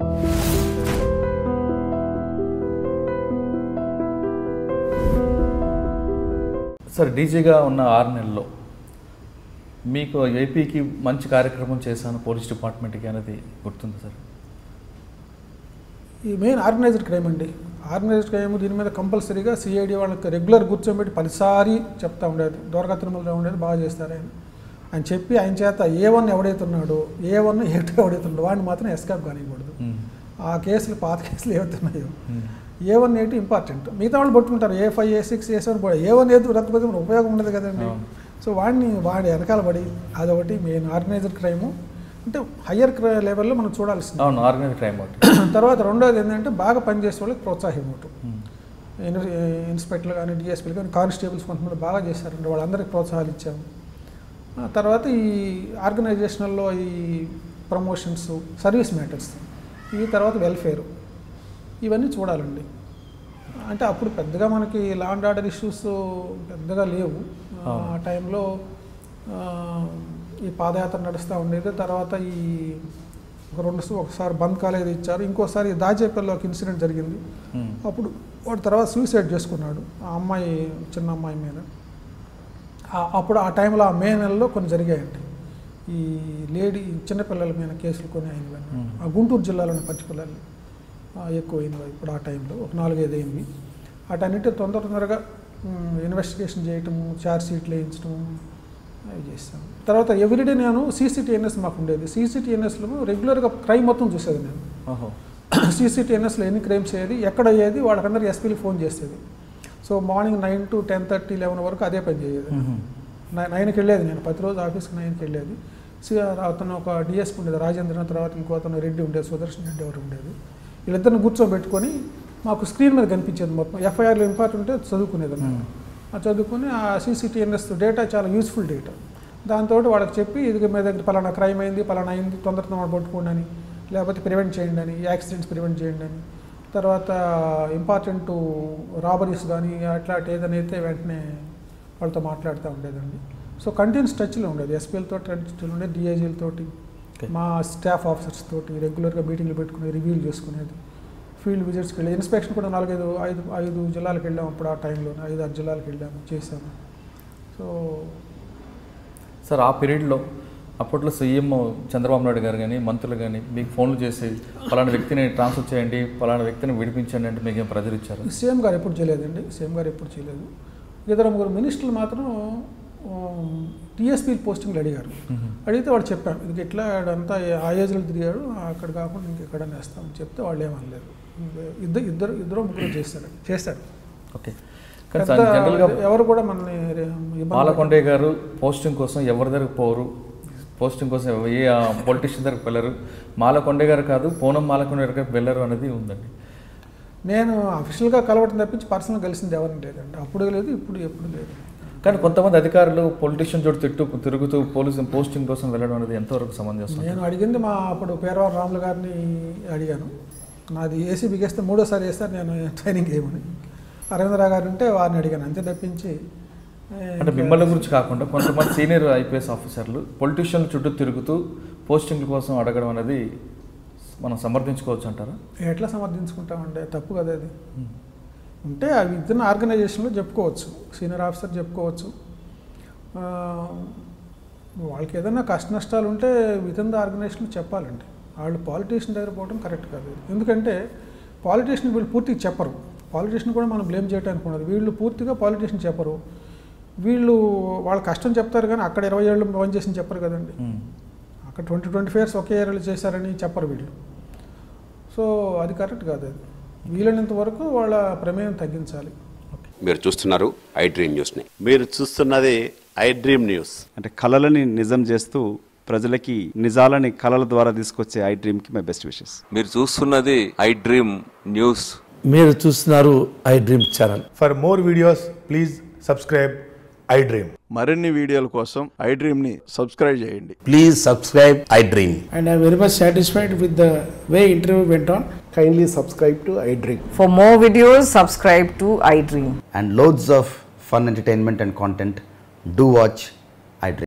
Sir డీజీగా ఉన్న ఆరు నెలల్లో మీకు ఏపీకి మంచి కార్యక్రమం చేశాను పోలీస్ డిపార్ట్మెంట్కి అనేది గుర్తుంది సార్ ఈ మెయిన్ ఆర్గనైజ్డ్ క్రైమ్ అండి ఆర్గనైజ్డ్ క్రైమ్ దీని మీద కంపల్సరీగా సిఐడి వాళ్ళకి రెగ్యులర్ కూర్చోబెట్టి పదిసారి చెప్తా ఉండేది దొరక తిరుమలలో ఉండేది బాగా చేస్తారు ఆయన ఆయన చెప్పి ఆయన చేత ఏ వన్ ఎవడైతే ఉన్నాడో ఏ వన్ ఏ టూ ఎవడైతే ఉన్నాడో వాడిని మాత్రం ఎస్కేప్ కానివ్వకూడదు మ్మ్. ఆ కేసులు పాత కేసులు ఏవైతున్నాయో మ్మ్. ఏ వన్ ఎయిట్ ఇంపార్టెంట్ మిగతా వాళ్ళు పట్టుకుంటారు A five A six A seven కూడా ఏ వన్ ఎయిట్ రద్దుపతి ఉపయోగం ఉండదు కదండి అవును. సో వాడిని వాడి వెనకాల పడి అదొకటి మెయిన్ ఆర్గనైజ్డ్ క్రైము అంటే హయ్యర్ లెవెల్లో మనం చూడాల్సింది అవును ఆర్గనైజ్ క్రైమ్ ఒకటి తర్వాత రెండోది ఏంటంటే బాగా పనిచేసే వాళ్ళకి ప్రోత్సాహం ఇవ్వటం మ్మ్. ఇన్- ఇన్స్పెక్టర్లు కానీ డిఎస్పీలు కానీ కానిస్టేబుల్స్ కొంతమంది బాగా చేశారండి వాళ్ళందరికీ ప్రోత్సాహాలు ఇచ్చాము ఆ తర్వాత ఈ ఆర్గనైజేషనల్లో ఈ ప్రమోషన్స్ సర్వీస్ మ్యాటర్స్ ఇవి తర్వాత వెల్ఫేర్ ఇవన్నీ చూడాలండి అంటే అప్పుడు పెద్దగా మనకి లా అండ్ ఆర్డర్ ఇష్యూస్ పెద్దగా లేవు ఆ అవును. టైంలో ఆ, ఈ పాదయాత్ర నడుస్తూ ఉండేది తర్వాత ఈ ఒక రెండు ఒకసారి బంద్ కాలేదు ఇచ్చారు ఇంకోసారి దాచేపల్లిలో ఒక ఇన్సిడెంట్ జరిగింది మ్మ్. అప్పుడు వాడు తర్వాత సూసైడ్ చేసుకున్నాడు ఆ అమ్మాయి చిన్న అమ్మాయి మీద ఆ- అప్పుడు ఆ టైంలో ఆ మే నెలలో కొన్ని జరిగాయండి ఈ లేడీ చిన్నపిల్లల మీద కేసులు కొన్ని అయినవి Hmm. ఆ గుంటూరు జిల్లాలోని పర్టికులర్లీ ఎక్కువ అయినవి ఇప్పుడు ఆ టైంలో ఒక నాలుగైదు అయినవి వాటన్నిటి తొందర తొందరగా ఇన్వెస్టిగేషన్ చేయటము ఛార్జ్ షీట్లు వేయించడం అవి చేస్తాం తర్వాత ఎవ్రీడే నేను సీసీటీఎన్ఎస్ మాకు ఉండేది సీసీటీఎన్ఎస్లో రెగ్యులర్గా క్రైమ్ మొత్తం చూసేది నేను ఓహో సీసీటీఎన్ఎస్లో ఎన్ని క్రైమ్స్ అయ్యేది ఎక్కడ అయ్యేది వాళ్ళకందరికి ఎస్పీలు ఫోన్ చేసేది so morning nine to ten thirty eleven వరకు అదే పని చేయేది మ్మ్. నై- నైన్కి వెళ్ళేది నేను ప్రతిరోజు ఆఫీస్కి నైన్కి వెళ్ళేది సి అతను ఒక డిఎస్పీ ఉండేది రాజేంద్ర తర్వాత ఇంకో అతను రెడ్డి ఉండేది సుదర్శన్ రెడ్డి ఎవరు ఉండేది వీళ్ళిద్దరిని కూర్చోబెట్టుకొని మాకు స్క్రీన్ మీద కనిపించేది మొత్తం ఎఫ్ఐఆర్లో ఇంపార్టెంట్ ఉంటే చదువుకునేది అన్నమాట. ఆ చదువుకుని ఆ సీసీటీఎన్ఎస్ డేటా చాలా యూస్ఫుల్ డేటా దాంతో వాళ్ళకి చెప్పి ఇది మీ దగ్గర పలానా క్రైమ్ అయింది పలానా అయింది తొందరతో పట్టుకోండి అని లేకపోతే ప్రివెంట్ చేయండి అని యాక్సిడెంట్స్ ప్రివెంట్ చేయండి అని తర్వాత ఇంపార్టెంట్ రాబరీస్ కానీ అట్లాంటి ఏదైనా అయితే వెంటనే వాళ్ళతో మాట్లాడుతూ ఉండేదండి సో కంటిన్యూస్ టచ్లో ఉండేది ఎస్పీలతో టచ్లో ఉండేది డిఐజీలతోటి Okay. మా స్టాఫ్ ఆఫీసర్స్ తోటి రెగ్యులర్గా మీటింగ్లు పెట్టుకుని రివ్యూలు చేసుకునేది ఫీల్డ్ విజిట్స్కి వెళ్ళి ఇన్స్పెక్షన్ కూడా నాలుగైదు ఐదు ఐదు జిల్లాలకు వెళ్ళాము అప్పుడు ఆ టైంలో ఐదు ఆరు జిల్లాలకు వెళ్ళాము చేసాము సో సార్ ఆ పీరియడ్లో అప్పట్లో సీఎం చంద్రబాబు నాయుడు గారు కానీ మంత్రులు కానీ మీకు ఫోన్లు చేసి పలానా వ్యక్తిని ట్రాన్స్ఫర్ చేయండి పలానా వ్యక్తిని విడిపించండి అంటే మీకు ఏం ప్రెజర్ ఇచ్చారు సీఎం గారు ఎప్పుడు చేయలేదండి సీఎం గారు ఎప్పుడు చేయలేదు ఇద్దరు ముగ్గురు మినిస్టర్లు మాత్రం టీఎస్పీ పోస్టింగ్లు అడిగారు అడిగితే వాడు చెప్పాను ఇది ఇట్లా అంతా ఆ ఏజ్లో తిరిగాడు అక్కడ కాకుండా ఇంకెక్కడ వేస్తామని చెప్తే వాళ్ళు ఏమనలేదు ఇద్దరు ఇద్దరు ఇద్దరు ముగ్గురు చేశారు చేశారు ఓకే కానీ పెద్ద జనరల్గా ఎవరు కూడా మనల్ని ఇబ్బంది పాలకొండే గారు పోస్టింగ్ కోసం ఎవరి దగ్గరకు పోరు పోస్టింగ్ కోసం ఏ పొలిటీషియన్ దగ్గరకు వెళ్ళరు మాలకొండే గారు కాదు పూనం మాలకొండే గారికి వెళ్ళరు అనేది ఉందండి నేను అఫీషియల్గా కలవటం తప్పించి పర్సనల్గా కలిసింది ఎవరిని లేదండి అప్పుడు లేదు ఇప్పుడు ఎప్పుడు లేదు కానీ కొంతమంది అధికారులు పొలిటీషియన్ చోటు తిట్టు తిరుగుతూ పోలీసు పోస్టింగ్ కోసం వెళ్ళడం అనేది ఎంతవరకు సమంజసం నేను అడిగింది మా అప్పుడు పేరవారు రాములు గారిని అడిగాను నాది ఏసీ బిగేస్తే మూడోసారి వేస్తారు నేను ట్రైనింగ్ చేయమని అరవిందరావు గారు ఉంటే వారిని అడిగాను అంతే తప్పించి ఏ, అంటే మిమ్మల్ని గురించి కాకుండా కొంతమంది సీనియర్ ఐపీఎస్ ఆఫీసర్లు పొలిటీషియన్ చుట్టూ తిరుగుతూ పోస్టింగ్ కోసం అడగడం అనేది మనం సమర్థించుకోవచ్చు అంటారా ఎట్లా సమర్థించుకుంటామంటే తప్పు కదా అది ఉంటే అవి ఇద్దరు ఆర్గనైజేషన్లో చెప్పుకోవచ్చు సీనియర్ ఆఫీసర్ చెప్పుకోవచ్చు ఆ, వాళ్ళకి ఏదైనా కష్ట నష్టాలు ఉంటే వితిన్ ద ఆర్గనైజేషన్ చెప్పాలండి వాళ్ళు పాలిటీషియన్ దగ్గర పోవడం కరెక్ట్ కాదు ఎందుకంటే పాలిటీషియన్ వీళ్ళు పూర్తిగా చెప్పరు పాలిటీషియన్ కూడా మనం బ్లేమ్ చేయడానికి ఉండదు వీళ్ళు పూర్తిగా పాలిటీషియన్ చెప్పరు వీళ్ళు వాళ్ళ కష్టం చెప్తారు కానీ అక్కడ ఇరవై ఏళ్ళు పని చేసి చెప్పరు కదండి మ్మ్. అక్కడ ట్వంటీ ట్వంటీ ఫైవ్ ఇయర్స్ ఒకే ఏరియాలో చేశారని చెప్పరు వీళ్ళు సో అది కరెక్ట్ కాదు అది వీలైనంత వరకు వాళ్ళ ప్రమేయం తగ్గించాలి మీరు చూస్తున్నారు ఐ డ్రీమ్ న్యూస్ని మీరు చూస్తున్నది ఐ డ్రీమ్ న్యూస్ అంటే కళలని నిజం చేస్తూ ప్రజలకి నిజాలని కళల ద్వారా తీసుకొచ్చే ఐ డ్రీమ్కి మై బెస్ట్ విషెస్ మీరు చూస్తున్నది ఐ డ్రీమ్ న్యూస్ మీరు చూస్తున్నారు iDream channel For more videos, please subscribe iDream. మరిన్ని వీడియోల కోసం ఐ డ్రీమ్ ని సబ్స్క్రైబ్ చేయండి please subscribe iDream and I very much satisfied with the way interview went on Kindly subscribe to iDream. For more videos, subscribe to iDream. and loads of fun entertainment and content, do watch iDream.